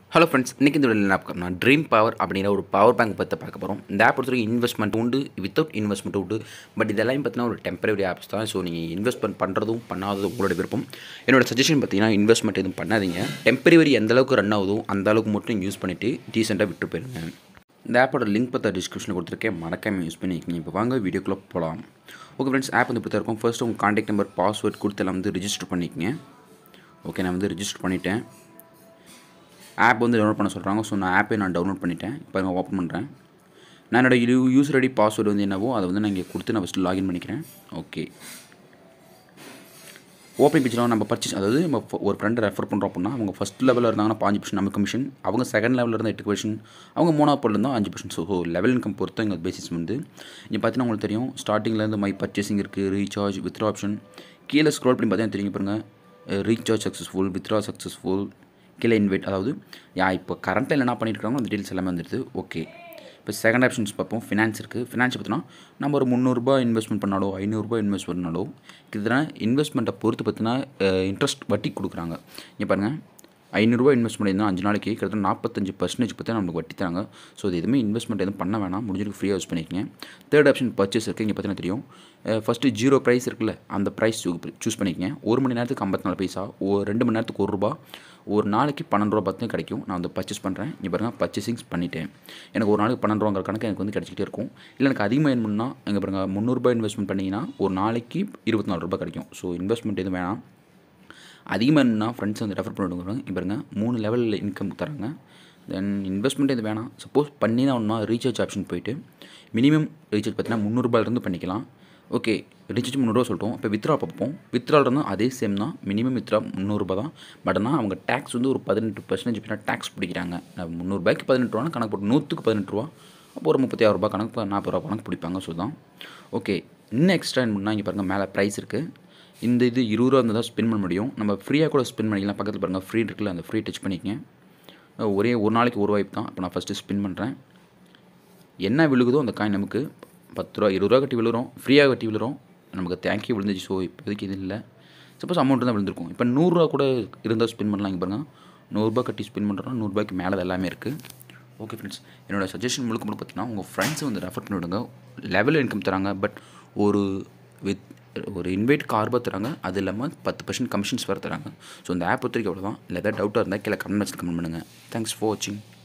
hello friends இன்றைக்கி இந்த வீடியோவில் என்ன பார்க்கணும்னா ட்ரீம் பவர் அப்படிங்கிற ஒரு பவர் பேங்க் பற்றி பார்க்க போகிறோம் இந்த ஆப் பொறுத்த வரைக்கும் இன்வெஸ்ட்மெண்ட் உண்டு வித்தவுட் இன்வெஸ்ட்மெண்ட் உண்டு பட் இதெல்லாம் பார்த்தீங்கன்னா ஒரு டெம்பரரி ஆப்ஸ் தான் ஸோ நீங்கள் இன்வெஸ்ட்மெண்ட் பண்ணுறதும் பண்ணாததும் உங்களோட விருப்பம் என்னோட சஜஷன் பார்த்தீங்கன்னா இன்வெஸ்ட்மெண்ட் எதுவும் பண்ணாதீங்க டெம்பரரி எந்த அளவுக்கு ரன் ஆகுதோ அந்த அளவுக்கு மட்டும் யூஸ் பண்ணிவிட்டு டீசெண்டாக விட்டு போயிருங்க இந்த ஆப்போட லிங்க் பற்றி டிஸ்கிரிப்ஷனில் கொடுத்துருக்கேன் மறக்காமல் யூஸ் பண்ணிக்கிங்க இப்போ வாங்க வீடியோக்குள்ளே போகலாம் ஓகே ஃப்ரெண்ட்ஸ் ஆப் வந்து இப்படி இருக்கும் ஃபர்ஸ்ட் உங்கள் காண்டாக்ட் நம்பர் பாஸ்வேர்ட் கொடுத்து எல்லாம் வந்து ரிஜிஸ்டர் பண்ணிக்கங்க ஓகே நான் வந்து ரிஜிஸ்டர் பண்ணிட்டேன் ஆப் வந்து டவுன்லோட் பண்ண சொல்கிறாங்க ஸோ நான் ஆப்பை நான் டவுன்லோட் பண்ணிட்டேன் இப்போ நான் ஓப்பன் பண்ணுறேன் நான் என்னோட யூ யூசர் ஐடி பாஸ்வேர்டு வந்து என்னவோ அதை வந்து நான் இங்கே கொடுத்து நான் ஃபஸ்ட்டு லாகின் பண்ணிக்கிறேன் ஓகே ஓப்பன் பேஜில் நம்ம பர்ச்சேஸ் அதாவது நம்ம ஃப- ஒரு ஃப்ரெண்டை ரெஃபர் பண்ணுறோம் அப்படின்னா அவங்க ஃபஸ்ட் லெவலில் இருந்தாங்கன்னா பாஞ்சு பர்சன்ட் நம்ம கமிஷன் அவங்க செகண்ட் லெவலில் இருந்தால் எட்டு பர்சன்ட் அவங்க மூணாவது பொருள் இருந்தால் அஞ்சு பர்சன்ட் ஸோ லெவல் இன்கம் பொறுத்து எங்கள் பேசிஸ் வந்து இங்கே பார்த்தீங்கன்னா உங்களுக்கு தெரியும் ஸ்டார்டிங்லேருந்து மை பர்ச்சேசிங் இருக்குது ரீசார்ஜ் வித்ரா ஆப்ஷன் கீழே ஸ்க்ரோல் பண்ணி பார்த்தீங்கன்னா தெரியும் பாருங்கள் ரீசார்ஜ் சக்ஸஸ்ஃபுல் வித்ரா சக்ஸஸ்ஃபுல் கீழே இன்வைட் அதாவது யா இப்போ கரண்ட்டில் என்ன பண்ணிட்டு இருக்காங்களோ அந்த டீல்ஸ் எல்லாமே வந்துடுது ஓகே இப்போ செகண்ட் ஆப்ஷன்ஸ் பார்ப்போம் ஃபினான்ஸ் இருக்குது ஃபினான்ஸ் பார்த்தீங்கன்னா நம்ம ஒரு முந்நூறுரூபா இன்வெஸ்ட்மெண்ட் பண்ணாலோ ஐநூறுரூபா இன்வெஸ்ட் பண்ணாலோ கிட்டத்தட்ட இன்வெஸ்ட்மெண்ட்டை பொறுத்து பார்த்தீங்கன்னா இன்ட்ரெஸ்ட் வட்டி கொடுக்குறாங்க இங்கே பாருங்கள் ஐநூறுரூவா இன்வெஸ்ட் பண்ணியிருந்தா அஞ்சு நாளைக்கு கிட்டத்தட்ட நாற்பத்தஞ்சு பர்சன்டேஜ் பற்றி நம்மளுக்கு வட்டி தராங்க ஸோ இது எதுவுமே இன்வெஸ்ட்மெண்ட் எதுவும் பண்ண வேணாம் முடிஞ்சிருக்கு ஃப்ரீயாக யூஸ் பண்ணிக்கங்க தேர்ட் ஆப்ஷன் பர்ச்சேஸ் இருக்குது இங்கே பார்த்தீங்கன்னா தெரியும் ஃபஸ்ட்டு ஜீரோ ப்ரைஸ் இருக்குல்ல அந்த ப்ரைஸ் சூஸ் பண்ணிக்கங்க ஒரு மணி நேரத்துக்கு ஐம்பத்தி நாலு பைசா ஒரு ரெண்டு மணி நேரத்துக்கு ஒரு ரூபா ஒரு நாளைக்கு பன்னெண்டு ரூபா பார்த்து கிடைக்கும் நான் வந்து பர்ச்சேஸ் பண்ணுறேன் இங்கே பாருங்கள் பர்ச்சேசிங்ஸ் பண்ணிட்டேன் எனக்கு ஒரு நாளைக்கு பன்னெண்டு ரூபாங்கிற கணக்கு எனக்கு வந்து கிடச்சிக்கிட்டே இருக்கும் இல்லை எனக்கு அதிகமாக வேணும்னா இங்கே பாருங்கள் முந்நூறுரூபா இன்வெஸ்ட்மெண்ட் பண்ணிங்கன்னா ஒரு நாளைக்கு இருபத்தி நாலு ரூபாய் கிடைக்கும் ஸோ இன்வெஸ்ட்மெண்ட் எதுவும் வேணாம் அதிகமாக என்னன்னா ஃப்ரெண்ட்ஸ் வந்து ரெஃபர் பண்ணிவிடுவாங்க இப்போ பாருங்க மூணு லெவலில் இன்கம் தராங்க தென் இன்வெஸ்ட்மெண்ட் இது வேணாம் சப்போஸ் பண்ணி தான் ஒன்றா ரீசார்ஜ் ஆப்ஷன் போயிட்டு மினிமம் ரீசார்ஜ் பார்த்தீங்கன்னா முந்நூறுபாயிலிருந்து பண்ணிக்கலாம் ஓகே ரீசார்ஜ் முந்நூறுரூவா சொல்லிட்டோம் இப்போ வித்ரா பார்ப்போம் வித்ரா இருந்தால் அதே சேம் தான் மினிமம் வித்ரா முந்நூறுரூபா தான் பட் ஆனால் அவங்க டேக்ஸ் வந்து ஒரு பதினெட்டு பர்சன்டேஜ் பின்னா டேக்ஸ் பிடிக்கிறாங்க முந்நூறுபாய்க்கு பதினெட்டு ரூபா கணக்கு போட்டு நூற்றுக்கு பதினெட்டு ரூபா அப்போ ஒரு முப்பத்தி ஆறு ரூபா கணக்கு நாற்பது ரூபா கணக்கு பிடிப்பாங்க ஸோ தான் ஓகே இன்னும் எக்ஸ்ட்ரா என்ன பண்ணால் இங்கே பாருங்கள் மேலே ப்ரைஸ் இருக்குது இந்த இது இருபது ரூபா இருந்தால் தான் ஸ்பெண்ட் பண்ண முடியும் நம்ம ஃப்ரீயாக கூட ஸ்பெண்ட் பண்ணிக்கலாம் பக்கத்தில் பாருங்கள் ஃப்ரீ இருக்குல்ல அந்த ஃப்ரீ டச் பண்ணிக்கங்க அஹ் ஒரே ஒரு நாளைக்கு ஒரு வாய்ப்பு தான் இப்போ நான் ஃபஸ்ட்டு ஸ்பின் பண்ணுறேன் என்ன விழுகுதோ அந்த காயின் நமக்கு பத்து ரூபா இருபது ரூபா கட்டி விழுறோம் ஃப்ரீயாக கட்டி விழுறோம் நமக்கு தேங்க்யூ விழுந்துச்சு ஸோ இப்போதைக்கு இது இல்லை சப்போஸ் அமௌண்ட் தான் விழுந்திருக்கும் இப்போ நூறுரூவா கூட இருந்தால் ஸ்பின் பண்ணலாம் இங்கே பாருங்கள் நூறுரூபா கட்டி ஸ்பின் பண்ணுறோம் நூறுரூபாய்க்கு மேலே எல்லாமே இருக்குது ஓகே ஃப்ரெண்ட்ஸ் என்னோட சஜஷன் முழுக்க முழுக்க பார்த்தீங்கன்னா உங்கள் ஃப்ரெண்ட்ஸை வந்து ரெஃபர் பண்ணி விடுங்க லெவல் இன்கம் தராங்க பட் ஒரு வித் ஒரு இன்வைட் கார்பாக தராங்க அது இல்லாமல் பத்து பர்சன்ட் கமிஷன்ஸ் வேறு தராங்க ஸோ இந்த ஆப் பொறுத்த வரைக்கும் அவ்வளோதான் இல்லை ஏதாவது டவுட்டாக இருந்தால் கீழே கமெண்ட் பாக்ஸில் கமெண்ட் பண்ணுங்கள் தேங்க்ஸ் ஃபார் வாட்சிங்